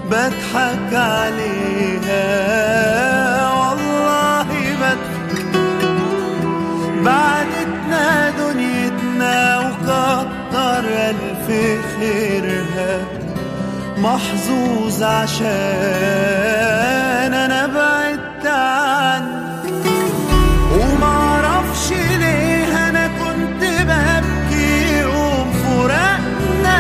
بضحك عليها والله بضحك بعدتنا دنيتنا وكتر ألف خيرها محظوظ عشان أنا بعدت عنك ومعرفش ليه أنا كنت ببكي يوم فراقنا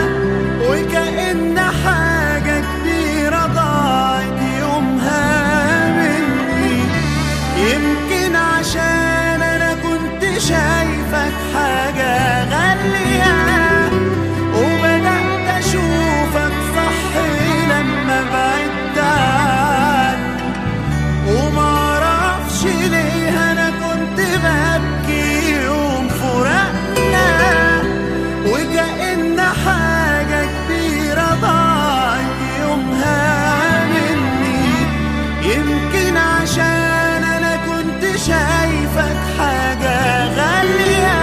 وكأن حاجة كبيرة ضاعت يومها مني يمكن عشان أنا كنت شايفك حاجة غالية وبدأت أشوفك صح لما بعدت عني ومعرفش ليه أنا كنت ببكي يوم فراقنا وكأن حاجة كبيرة ضاعت يومها مني يمكن عشان أنا كنت شايفك حاجة غالية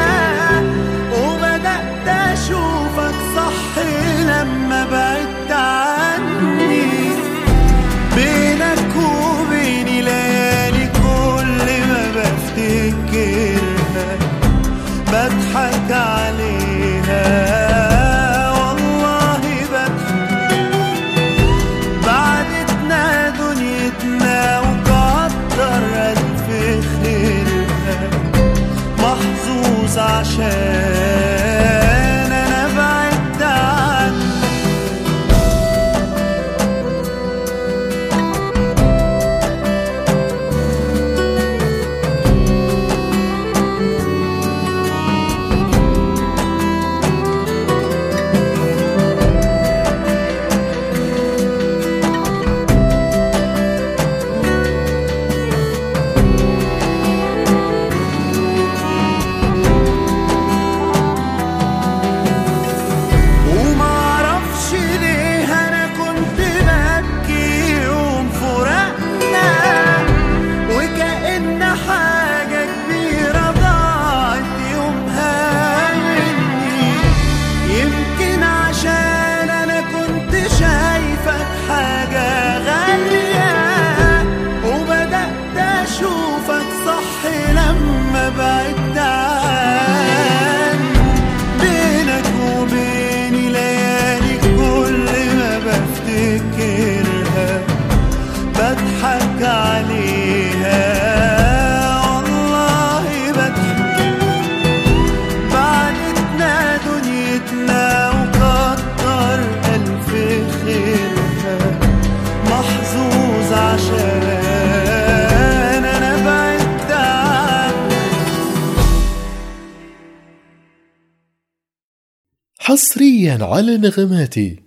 وبدأت أشوفك صح لما بعدت عني بينك وبيني ليالي كل ما بفتكرها بضحك عليها والله بضحك بعدتنا دنيتنا وكتر ألف خيرها محظوظ عشان أنا بعدت عنك ومعرفش ليه انا كنت ببكي يوم فراقنا وكأن حاجة كبيرة ضاعت يومها مني يمكن عشان انا كنت شايفك حاجة غالية وبدأت اشوفك صح لما بعدت عني بينك وبيني ليالي كل ما بفتكرها بضحك عليها والله بضحك بعدتنا دنيتنا وكتر ألف خيرها محظوظ عشان أنا بعدت عنك حصريا على نغماتي